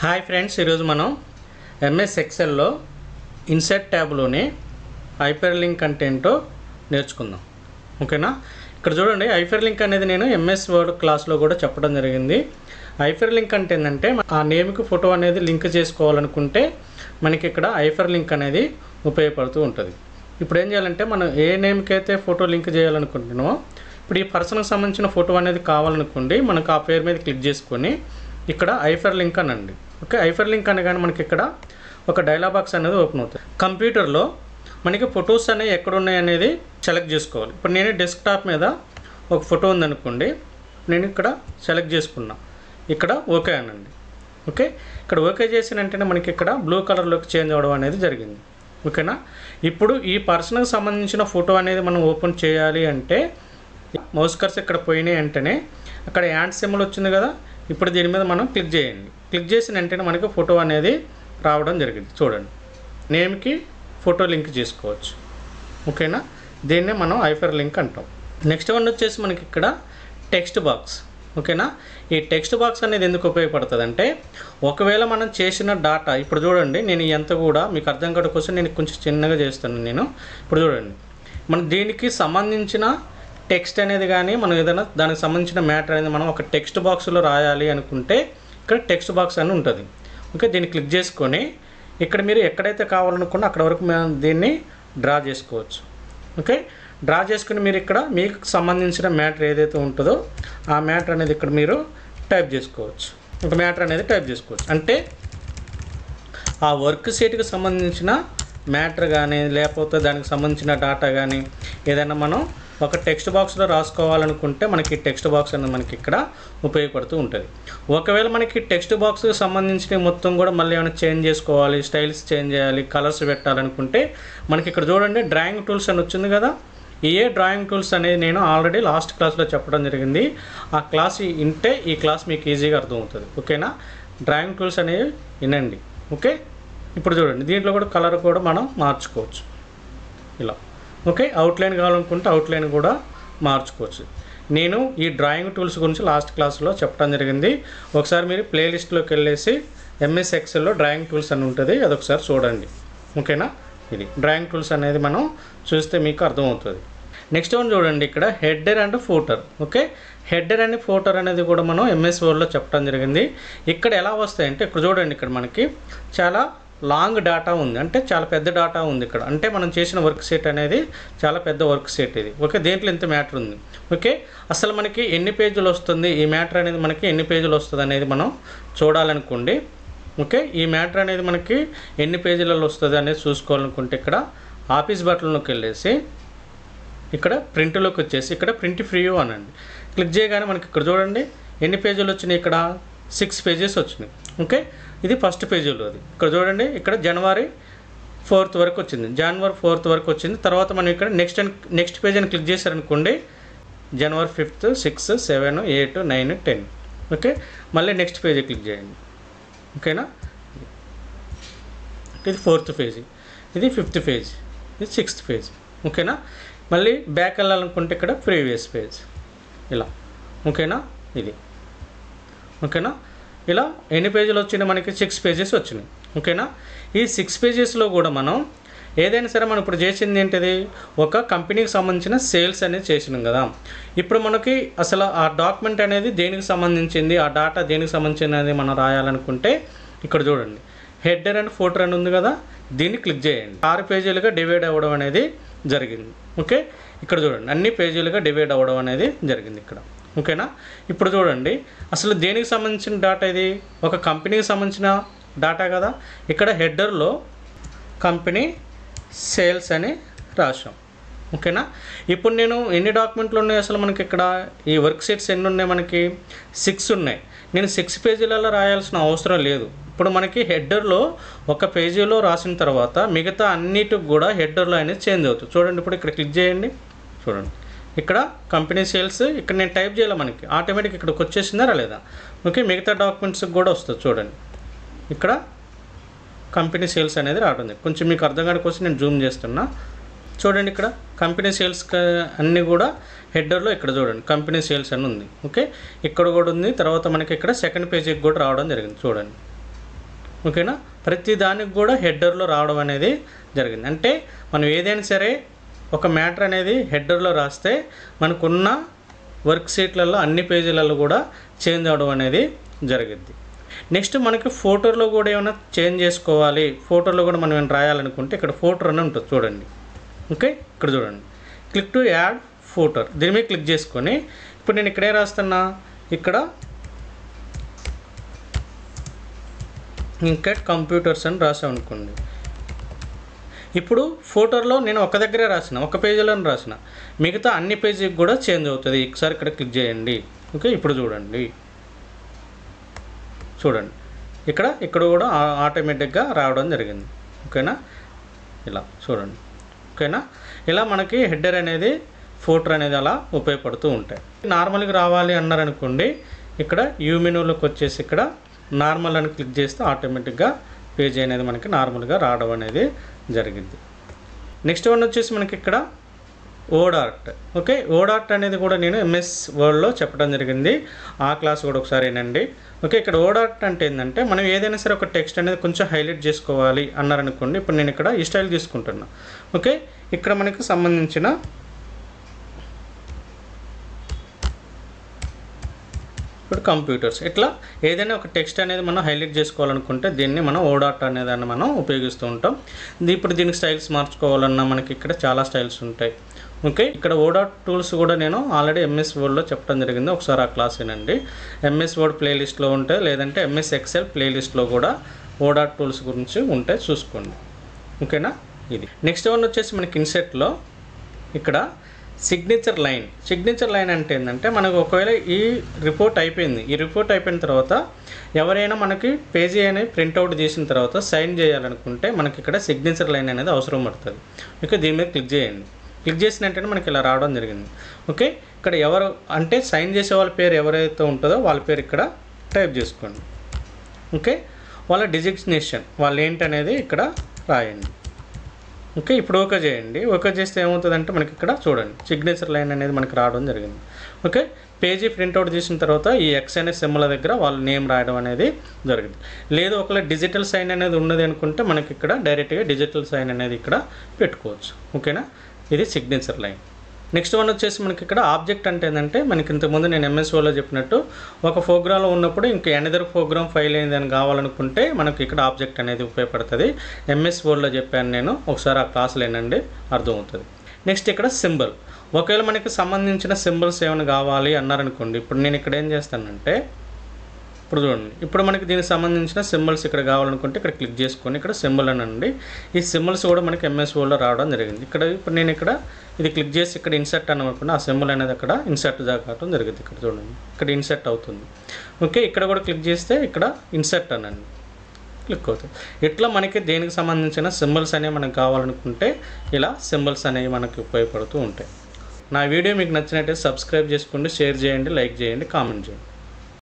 Hi friends ఈరోజు మనం MS ఎక్సెల్లో ఇన్సెట్ ట్యాబ్లోని హైపర్ లింక్ అంటే ఏంటో నేర్చుకుందాం ఓకేనా ఇక్కడ చూడండి హైపర్ లింక్ అనేది నేను ఎంఎస్ వర్డ్ క్లాస్లో కూడా చెప్పడం జరిగింది హైపర్ లింక్ అంటే ఏంటంటే ఆ నేమ్కి ఫోటో అనేది లింక్ చేసుకోవాలనుకుంటే మనకి ఇక్కడ హైపర్ లింక్ అనేది ఉపయోగపడుతూ ఉంటుంది ఇప్పుడు ఏం చేయాలంటే మనం ఏ నేమ్కి అయితే ఫోటో లింక్ చేయాలనుకుంటున్నామో ఇప్పుడు ఈ పర్సన్కి సంబంధించిన ఫోటో అనేది కావాలనుకోండి మనకు ఆ పేరు మీద క్లిక్ చేసుకొని ఇక్కడ ఐఫర్ లింక్ అనండి ఓకే ఐఫర్ లింక్ అనగానే మనకి ఇక్కడ ఒక డైలాగ్ బాక్స్ అనేది ఓపెన్ అవుతుంది కంప్యూటర్లో మనకి ఫొటోస్ అనేవి ఎక్కడ ఉన్నాయి అనేది సెలెక్ట్ చేసుకోవాలి ఇప్పుడు నేను డెస్క్టాప్ మీద ఒక ఫోటో ఉందనుకోండి నేను ఇక్కడ సెలెక్ట్ చేసుకున్నా ఇక్కడ ఓకే అనండి ఓకే ఇక్కడ ఓకే చేసిన వెంటనే మనకి ఇక్కడ బ్లూ కలర్లోకి చేంజ్ అవ్వడం అనేది జరిగింది ఓకేనా ఇప్పుడు ఈ పర్సన్కి సంబంధించిన ఫోటో అనేది మనం ఓపెన్ చేయాలి అంటే మౌస్ కర్స్ ఇక్కడ పోయినాయి వెంటనే అక్కడ యాండ్ సింబల్ వచ్చింది కదా ఇప్పుడు దీని మీద మనం క్లిక్ చేయండి క్లిక్ చేసిన వెంటనే మనకి ఫోటో అనేది రావడం జరిగింది చూడండి నేమ్కి ఫోటో లింక్ చేసుకోవచ్చు ఓకేనా దీన్నే మనం ఐఫర్ లింక్ అంటాం నెక్స్ట్ వన్ వచ్చేసి మనకి ఇక్కడ టెక్స్ట్ బాక్స్ ఓకేనా ఈ టెక్స్ట్ బాక్స్ అనేది ఎందుకు ఉపయోగపడుతుంది అంటే ఒకవేళ మనం చేసిన డాటా ఇప్పుడు చూడండి నేను ఎంత కూడా మీకు అర్థం కావడం కోసం నేను కొంచెం చిన్నగా చేస్తాను నేను ఇప్పుడు చూడండి మనం దీనికి సంబంధించిన టెక్స్ట్ అనేది కానీ మనం ఏదైనా దానికి సంబంధించిన మ్యాటర్ అనేది మనం ఒక టెక్స్ట్ బాక్స్లో రాయాలి అనుకుంటే ఇక్కడ టెక్స్ట్ బాక్స్ అని ఉంటుంది ఓకే దీన్ని క్లిక్ చేసుకొని ఇక్కడ మీరు ఎక్కడైతే కావాలనుకున్నా అక్కడ వరకు మనం దీన్ని డ్రా చేసుకోవచ్చు ఓకే డ్రా చేసుకుని మీరు ఇక్కడ మీకు సంబంధించిన మ్యాటర్ ఏదైతే ఉంటుందో ఆ మ్యాటర్ అనేది ఇక్కడ మీరు టైప్ చేసుకోవచ్చు ఒక మ్యాటర్ అనేది టైప్ చేసుకోవచ్చు అంటే ఆ వర్క్ షీట్కి సంబంధించిన మ్యాటర్ కానీ లేకపోతే దానికి సంబంధించిన డేటా కానీ ఏదైనా మనం ఒక టెక్స్ట్ బాక్స్లో రాసుకోవాలనుకుంటే మనకి టెక్స్ట్ బాక్స్ అనేది మనకి ఇక్కడ ఉపయోగపడుతూ ఉంటుంది ఒకవేళ మనకి టెక్స్ట్ బాక్స్కి సంబంధించిన మొత్తం కూడా మళ్ళీ ఏమైనా చేంజ్ చేసుకోవాలి స్టైల్స్ చేంజ్ చేయాలి కలర్స్ పెట్టాలనుకుంటే మనకి ఇక్కడ చూడండి డ్రాయింగ్ టూల్స్ అని వచ్చింది కదా ఏ డ్రాయింగ్ టూల్స్ అనేది నేను ఆల్రెడీ లాస్ట్ క్లాస్లో చెప్పడం జరిగింది ఆ క్లాస్ వింటే ఈ క్లాస్ మీకు ఈజీగా అర్థమవుతుంది ఓకేనా డ్రాయింగ్ టూల్స్ అనేవి వినండి ఓకే ఇప్పుడు చూడండి దీంట్లో కూడా కలర్ కూడా మనం మార్చుకోవచ్చు ఇలా ఓకే అవుట్లైన్ కావాలనుకుంటే అవుట్లైన్ కూడా మార్చుకోవచ్చు నేను ఈ డ్రాయింగ్ టూల్స్ గురించి లాస్ట్ క్లాస్లో చెప్పడం జరిగింది ఒకసారి మీరు ప్లేలిస్ట్లోకి వెళ్ళేసి ఎంఎస్ ఎక్సెల్లో డ్రాయింగ్ టూల్స్ అని ఉంటుంది అది ఒకసారి చూడండి ఓకేనా ఇది డ్రాయింగ్ టూల్స్ అనేది మనం చూస్తే మీకు అర్థమవుతుంది నెక్స్ట్ వన్ చూడండి ఇక్కడ header and footer okay header and footer అనేది కూడా మనం ఎంఎస్ వర్డ్లో చెప్పడం జరిగింది ఇక్కడ ఎలా వస్తాయంటే ఇక్కడ చూడండి ఇక్కడ మనకి చాలా లాంగ్ డేటా ఉంది అంటే చాలా పెద్ద డేటా ఉంది ఇక్కడ అంటే మనం చేసిన వర్క్ సెట్ అనేది చాలా పెద్ద వర్క్ సెట్ ఇది ఓకే దేంట్లో ఇంత మ్యాటర్ ఉంది ఓకే అసలు మనకి ఎన్ని పేజీలు వస్తుంది ఈ మ్యాటర్ అనేది మనకి ఎన్ని పేజీలు వస్తుంది అనేది మనం చూడాలనుకోండి ఓకే ఈ మ్యాటర్ అనేది మనకి ఎన్ని పేజీలలో వస్తుంది అనేది చూసుకోవాలనుకుంటే ఇక్కడ ఆఫీస్ బటన్లోకి వెళ్ళేసి ఇక్కడ ప్రింట్లోకి వచ్చేసి ఇక్కడ ప్రింట్ ఫ్రీ అనండి క్లిక్ చేయగానే మనకి ఇక్కడ చూడండి ఎన్ని పేజీలు వచ్చినాయి ఇక్కడ సిక్స్ పేజెస్ వచ్చినాయి ఓకే ఇది ఫస్ట్ పేజీలో అది ఇక్కడ చూడండి ఇక్కడ జనవరి ఫోర్త్ వరకు వచ్చింది జనవరి ఫోర్త్ వరకు వచ్చింది తర్వాత మనం ఇక్కడ నెక్స్ట్ నెక్స్ట్ పేజ్ అని క్లిక్ చేశారనుకోండి January fifth six seven eight nine ten okay మళ్ళీ నెక్స్ట్ పేజ్ క్లిక్ చేయండి ఓకేనా ఇది ఫోర్త్ పేజ్ ఇది ఫిఫ్త్ పేజ్ ఇది సిక్స్త్ పేజ్ ఓకేనా మళ్ళీ బ్యాక్ వెళ్ళాలనుకుంటే ఇక్కడ ప్రీవియస్ పేజ్ ఇలా ఓకేనా ఇది ఓకేనా ఇలా ఎన్ని పేజీలు వచ్చినాయి మనకి సిక్స్ పేజెస్ వచ్చినాయి ఓకేనా ఈ సిక్స్ పేజెస్లో కూడా మనం ఏదైనా సరే మనం ఇప్పుడు చేసింది ఏంటిది ఒక కంపెనీకి సంబంధించిన సేల్స్ అనేది చేసినాం కదా ఇప్పుడు మనకి అసలు ఆ డాక్యుమెంట్ అనేది దేనికి సంబంధించింది ఆ డాటా దేనికి సంబంధించినది మనం రాయాలనుకుంటే ఇక్కడ చూడండి హెడర్ అండ్ ఫోటర్ అని ఉంది కదా దీన్ని క్లిక్ చేయండి ఆరు పేజీలుగా డివైడ్ అవ్వడం అనేది జరిగింది ఓకే ఇక్కడ చూడండి అన్ని పేజీలుగా డివైడ్ అవ్వడం అనేది జరిగింది ఇక్కడ ఓకేనా ఇప్పుడు చూడండి అసలు దేనికి సంబంధించిన డాటా ఇది ఒక కంపెనీకి సంబంధించిన డాటా కదా ఇక్కడ హెడర్లో కంపెనీ సేల్స్ అని రాసాం ఓకేనా ఇప్పుడు నేను ఎన్ని డాక్యుమెంట్లు ఉన్నాయి అసలు మనకి ఇక్కడ ఈ వర్క్ షీట్స్ ఎన్ని ఉన్నాయి మనకి సిక్స్ ఉన్నాయి నేను సిక్స్ పేజీలలో రాయాల్సిన అవసరం లేదు ఇప్పుడు మనకి హెడర్లో ఒక పేజీలో రాసిన తర్వాత మిగతా అన్నిటికి కూడా హెడర్లో అనేది చేంజ్ అవుతుంది చూడండి ఇప్పుడు ఇక్కడ క్లిక్ చేయండి చూడండి ఇక్కడ కంపెనీ సేల్స్ ఇక్కడ నేను టైప్ చేయాలి మనకి ఆటోమేటిక్ ఇక్కడికి వచ్చేసిందా రాలేదా ఓకే మిగతా డాక్యుమెంట్స్కి కూడా వస్తుంది చూడండి ఇక్కడ కంపెనీ సేల్స్ అనేది రావడం జరిగింది. కొంచెం మీకు అర్థం కాని కోసం నేను జూమ్ చేస్తున్నా చూడండి ఇక్కడ కంపెనీ సేల్స్ అన్నీ కూడా హెడర్లో ఇక్కడ చూడండి కంపెనీ సేల్స్ అని ఉంది ఓకే ఇక్కడ కూడా ఉంది తర్వాత మనకి ఇక్కడ సెకండ్ పేజీకి కూడా రావడం జరిగింది చూడండి ఓకేనా ప్రతి దానికి కూడా హెడర్లో రావడం అనేది జరిగింది అంటే మనం ఏదైనా సరే ఒక మ్యాటర్ అనేది హెడర్లో రాస్తే మనకున్న వర్క్ షీట్లలో అన్ని పేజీలలో కూడా చేంజ్ అవడం అనేది జరిగింది నెక్స్ట్ మనకి ఫోటోలో కూడా ఏమైనా చేంజ్ చేసుకోవాలి ఫోటోలో కూడా మనం ఏమైనా రాయాలనుకుంటే ఇక్కడ ఫోటో అని ఉంటుంది చూడండి ఓకే ఇక్కడ చూడండి క్లిక్ టు యాడ్ ఫోటో దీని మీద క్లిక్ చేసుకొని ఇప్పుడు నేను ఇక్కడే రాస్తున్నా ఇక్కడ ఇంకా కంప్యూటర్స్ అని రాసాం అనుకోండి ఇప్పుడు ఫోటోలో నేను ఒక దగ్గరే రాసిన ఒక పేజీలో రాసిన మిగతా అన్ని పేజీకి కూడా చేంజ్ అవుతుంది ఒకసారి ఇక్కడ క్లిక్ చేయండి ఓకే ఇప్పుడు చూడండి చూడండి ఇక్కడ ఇక్కడ కూడా ఆ- ఆటోమేటిక్గా రావడం జరిగింది ఓకేనా ఇలా చూడండి ఓకేనా ఇలా మనకి హెడర్ అనేది ఫోటో అనేది అలా ఉపయోగపడుతూ ఉంటాయి నార్మల్గా రావాలి అన్నారనుకోండి ఇక్కడ యూ మెనూలోకి వచ్చేసి ఇక్కడ నార్మల్ అని క్లిక్ చేస్తే ఆటోమేటిక్గా పేజీ అనేది మనకి నార్మల్గా రావడం అనేది జరిగింది నెక్స్ట్ వన్ వచ్చేసి మనకి ఇక్కడ ఓడార్ట్ ఓకే ఓడార్ట్ అనేది కూడా నేను ఎంఎస్ వర్డ్లో చెప్పడం జరిగింది ఆ క్లాస్ కూడా ఒకసారి ఏనండి ఓకే ఇక్కడ ఓడార్ట్ అంటే ఏంటంటే మనం ఏదైనా సరే ఒక టెక్స్ట్ అనేది కొంచెం హైలైట్ చేసుకోవాలి అన్నారనుకోండి ఇప్పుడు నేను ఇక్కడ ఈ స్టైల్ తీసుకుంటున్నా ఓకే ఇక్కడ మనకి సంబంధించిన ఇప్పుడు కంప్యూటర్స్ ఇట్లా ఏదైనా ఒక టెక్స్ట్ అనేది మనం హైలైట్ చేసుకోవాలనుకుంటే దీన్ని మనం ఓడాట్ అనే దాన్ని మనం ఉపయోగిస్తూ ఉంటాం ఇది ఇప్పుడు దీనికి స్టైల్స్ మార్చుకోవాలన్నా మనకి ఇక్కడ చాలా స్టైల్స్ ఉంటాయి ఓకే ఇక్కడ ఓడాట్ టూల్స్ కూడా నేను ఆల్రెడీ ఎంఎస్ వర్డ్లో చెప్పడం జరిగింది ఒకసారి ఆ క్లాస్ వినండి ఎంఎస్ వర్డ్ ప్లేలిస్ట్లో ఉంటాయి లేదంటే ఎంఎస్ ఎక్సెల్ ప్లేలిస్ట్లో కూడా ఓడాట్ టూల్స్ గురించి ఉంటే చూసుకోండి ఓకేనా ఇది నెక్స్ట్ వన్ వచ్చేసి మనకి ఇన్సెట్లో ఇక్కడ సిగ్నేచర్ లైన్ సిగ్నేచర్ లైన్ అంటే ఏంటంటే మనకు ఒకవేళ ఈ రిపోర్ట్ అయిపోయింది ఈ రిపోర్ట్ అయిపోయిన తర్వాత ఎవరైనా మనకి పేజీ అనేది ప్రింట్అవుట్ చేసిన తర్వాత సైన్ చేయాలనుకుంటే మనకి ఇక్కడ సిగ్నేచర్ లైన్ అనేది అవసరం పడుతుంది ఓకే దీని మీద క్లిక్ చేయండి క్లిక్ చేసిన వెంటనే మనకి ఇలా రావడం జరిగింది ఓకే ఇక్కడ ఎవరు అంటే సైన్ చేసే వాళ్ళ పేరు ఎవరైతే ఉంటుందో వాళ్ళ పేరు ఇక్కడ టైప్ చేసుకోండి ఓకే వాళ్ళ డిజిగ్నేషన్ వాళ్ళు ఏంటనేది ఇక్కడ రాయండి ఓకే ఇప్పుడు ఓకే చేయండి ఓకే చేస్తే ఏమవుతుందంటే మనకి ఇక్కడ చూడండి సిగ్నేచర్ లైన్ అనేది మనకి రావడం జరిగింది ఓకే పేజీ ప్రింట్అవుట్ చేసిన తర్వాత ఈ ఎక్స్ అనే సింబల్ దగ్గర వాళ్ళ నేమ్ రాయడం అనేది జరిగింది లేదు ఒకవేళ డిజిటల్ సైన్ అనేది ఉన్నది అనుకుంటే మనకి ఇక్కడ డైరెక్ట్గా డిజిటల్ సైన్ అనేది ఇక్కడ పెట్టుకోవచ్చు ఓకేనా ఇది సిగ్నేచర్ లైన్ నెక్స్ట్ వన్ వచ్చేసి మనకి ఇక్కడ ఆబ్జెక్ట్ అంటే ఏంటంటే మనకి ఇంతకుముందు నేను ఎంఎస్ఓలో చెప్పినట్టు ఒక ప్రోగ్రామ్లో ఉన్నప్పుడు ఇంకా ఎనదర్ ప్రోగ్రామ్ ఫైల్ అయింది అని కావాలనుకుంటే మనకి ఇక్కడ ఆబ్జెక్ట్ అనేది ఉపయోగపడుతుంది ఎంఎస్ వర్డ్లో చెప్పాను నేను ఒకసారి ఆ క్లాసులు ఏనండి అర్థమవుతుంది నెక్స్ట్ ఇక్కడ సింబల్ ఒకవేళ మనకి సంబంధించిన సింబల్స్ ఏమైనా కావాలి అన్నారనుకోండి ఇప్పుడు నేను ఇక్కడ ఏం చేస్తానంటే ఇప్పుడు చూడండి ఇప్పుడు మనకి దీనికి సంబంధించిన సింబల్స్ ఇక్కడ కావాలనుకుంటే ఇక్కడ క్లిక్ చేసుకొని ఇక్కడ సింబల్ అనండి ఈ సింబల్స్ కూడా మనకి ఎంఎస్ వర్డ్లో రావడం జరిగింది ఇక్కడ ఇప్పుడు నేను ఇక్కడ ఇది క్లిక్ చేసి ఇక్కడ ఇన్సర్ట్ అనుకుంటే ఆ సింబల్ అనేది అక్కడ ఇన్సర్ట్ కావడం జరిగింది ఇక్కడ చూడండి ఇక్కడ ఇన్సర్ట్ అవుతుంది ఓకే ఇక్కడ కూడా క్లిక్ చేస్తే ఇక్కడ ఇన్సర్ట్ అనండి క్లిక్ అవుతుంది ఇట్లా మనకి దేనికి సంబంధించిన సింబల్స్ అనేవి మనకు కావాలనుకుంటే ఇలా సింబల్స్ అనేవి మనకి ఉపయోగపడుతూ ఉంటాయి నా వీడియో మీకు నచ్చినట్టయితే సబ్స్క్రైబ్ చేసుకోండి షేర్ చేయండి లైక్ చేయండి కామెంట్ చేయండి